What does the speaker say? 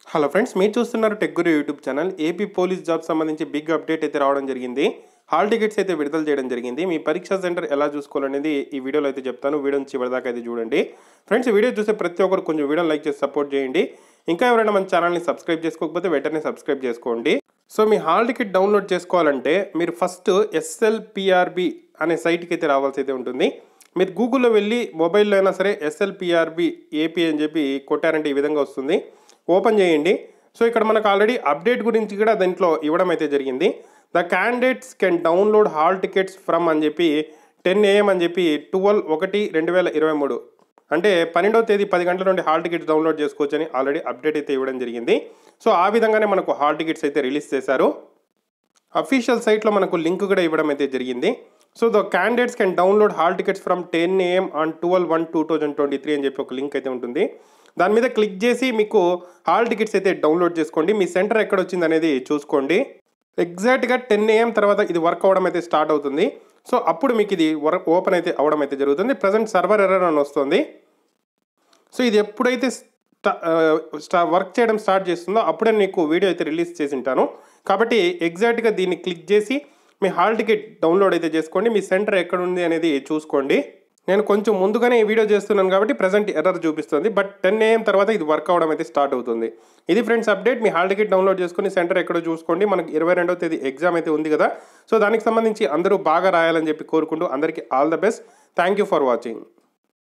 hello friends మీరు చూస్తున్నారు tech guru YouTube channel AP police job సంబంధించి బిగ్ అప్డేట్ అయితే రావడం జరిగింది హాల్ టికెట్స్ అయితే విడుదల చేయడం జరిగింది మీ పరీక్షా సెంటర్ ఎలా చూసుకోవాలనేది ఈ వీడియోలో అయితే చెప్తాను వీడియో నుంచి చివరిదాకా అయితే చూడండి ఫ్రెండ్స్ ఈ వీడియో చూసే ప్రతి ఒక్కరు కొంచెం వీడియోని లైక్ చేసి సపోర్ట్ చేయండి ఇంకా ఎవరైనా మన ఛానల్ని సబ్స్క్రైబ్ చేసుకోకపోతే వెంటనే సబ్స్క్రైబ్ చేసుకోండి సో మీ హాల్ టికెట్ డౌన్లోడ్ చేసుకోవాలంటే మీరు ఫస్ట్ ఎస్ఎల్పిఆర్బి అనే సైట్కి అయితే రావాల్సి అయితే ఉంటుంది మీరు గూగుల్లో వెళ్ళి మొబైల్లో అయినా సరే ఎస్ఎల్పిఆర్బి ఏపీ అని చెప్పి కొట్టారంటే ఈ విధంగా వస్తుంది ఓపెన్ చేయండి సో ఇక్కడ మనకు ఆల్రెడీ అప్డేట్ గురించి కూడా దీంట్లో ఇవ్వడం అయితే జరిగింది the candidates can download hall tickets from అని చెప్పి టెన్ ఏఎం అని చెప్పి ట్వెల్వ్ ఒకటి రెండు వేల ఇరవై మూడు అంటే పన్నెండవ తేదీ పది గంటల నుండి హాల్ టికెట్స్ డౌన్లోడ్ చేసుకోవచ్చని ఆల్రెడీ అప్డేట్ అయితే ఇవ్వడం జరిగింది సో ఆ విధంగానే మనకు హాల్ టికెట్స్ అయితే రిలీజ్ చేశారు అఫీషియల్ సైట్లో మనకు లింక్ కూడా ఇవ్వడం అయితే జరిగింది so the candidates can download hall tickets from ten AM on twelve one two thousand twenty three అని చెప్పి ఒక లింక్ అయితే ఉంటుంది దాని మీద క్లిక్ చేసి మీకు హాల్ టికెట్స్ అయితే డౌన్లోడ్ చేసుకోండి మీ సెంటర్ ఎక్కడ వచ్చింది అనేది చూసుకోండి ఎగ్జాక్ట్గా టెన్ ఏఎం తర్వాత ఇది వర్క్ అవ్వడం అయితే స్టార్ట్ అవుతుంది సో అప్పుడు మీకు ఇది వర్క్ ఓపెన్ అయితే అవ్వడం అయితే జరుగుతుంది ప్రజెంట్ సర్వర్ ఎర్రర్ అని వస్తుంది సో ఇది ఎప్పుడైతే స్టా- ఆ, స్టా వర్క్ చేయడం స్టార్ట్ చేస్తుందో అప్పుడే నీకు వీడియో అయితే రిలీజ్ చేసి ఉంటాను కాబట్టి ఎగ్జాక్ట్గా దీన్ని క్లిక్ చేసి మీ హాల్ టికెట్ డౌన్లోడ్ అయితే చేసుకోండి మీ సెంటర్ ఎక్కడ ఉంది అనేది చూసుకోండి నేను కొంచెం ముందుగానే ఈ వీడియో చేస్తున్నాను కాబట్టి ప్రజెంట్ ఎర్రర్ చూపిస్తుంది బట్ టెన్ ఏఎం తర్వాత ఇది వర్క్ అవడం అయితే స్టార్ట్ అవుతుంది ఇది ఫ్రెండ్స్ అప్డేట్ మీ హాల్ టికెట్ డౌన్లోడ్ చేసుకుని సెంటర్ ఎక్కడో చూసుకోండి మనకి ఇరవై రెండవ తేదీ ఎగ్జామ్ అయితే ఉంది కదా సో దానికి సంబంధించి అందరూ బాగా రాయాలని చెప్పి కోరుకుంటూ అందరికీ all the best thank you for watching